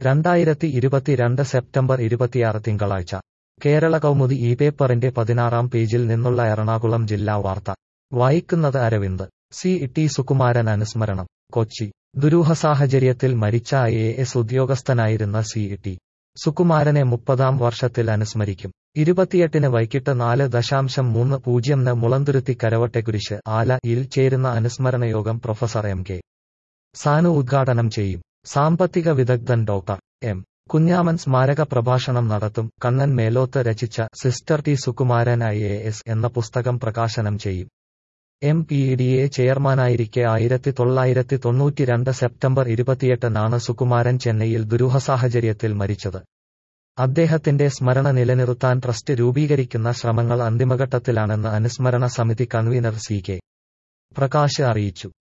രണ്ടായിരത്തി ഇരുപത്തിരണ്ട് സെപ്റ്റംബർ ഇരുപത്തിയാറ് തിങ്കളാഴ്ച കേരള കൗമുദി ഈ പേപ്പറിന്റെ പതിനാറാം പേജിൽ നിന്നുള്ള എറണാകുളം ജില്ലാ വാർത്ത വായിക്കുന്നത് അരവിന്ദ് സി ടി സുകുമാരൻ അനുസ്മരണം കൊച്ചി ദുരൂഹ സാഹചര്യത്തിൽ മരിച്ച ഐ എ എസ് ഉദ്യോഗസ്ഥനായിരുന്ന സി ടി സുകുമാരനെ മുപ്പതാം വർഷത്തിൽ അനുസ്മരിക്കും ഇരുപത്തിയെട്ടിന് വൈകിട്ട് നാല് ദശാംശം മൂന്ന് പൂജ്യംന് മുളന്തുരുത്തി കരവട്ടെക്കുരിശ് ആല യിൽ ചേരുന്ന അനുസ്മരണ യോഗം പ്രൊഫസർ എം കെ സാനു ഉദ്ഘാടനം ചെയ്യും സാമ്പത്തിക വിദഗ്ധൻ ഡോക്ടർ എം കുഞ്ഞാമൻ സ്മാരക പ്രഭാഷണം നടത്തും കണ്ണൻ മേലോത്ത് രചിച്ച സിസ്റ്റർ T Sukumaran I A S എന്ന പുസ്തകം പ്രകാശനം ചെയ്യും എം പി ഡി എ ചെയർമാനായിരിക്കെ ആയിരത്തി തൊള്ളായിരത്തി തൊണ്ണൂറ്റിരണ്ട് സെപ്റ്റംബർ ഇരുപത്തിയെട്ടിനാണ് സുകുമാരൻ ചെന്നൈയിൽ ദുരൂഹ സാഹചര്യത്തിൽ മരിച്ചത് അദ്ദേഹത്തിന്റെ സ്മരണ നിലനിർത്താൻ ട്രസ്റ്റ് രൂപീകരിക്കുന്ന ശ്രമങ്ങൾ അന്തിമഘട്ടത്തിലാണെന്ന് അനുസ്മരണ സമിതി കൺവീനർ സി കെ പ്രകാശ് അറിയിച്ചു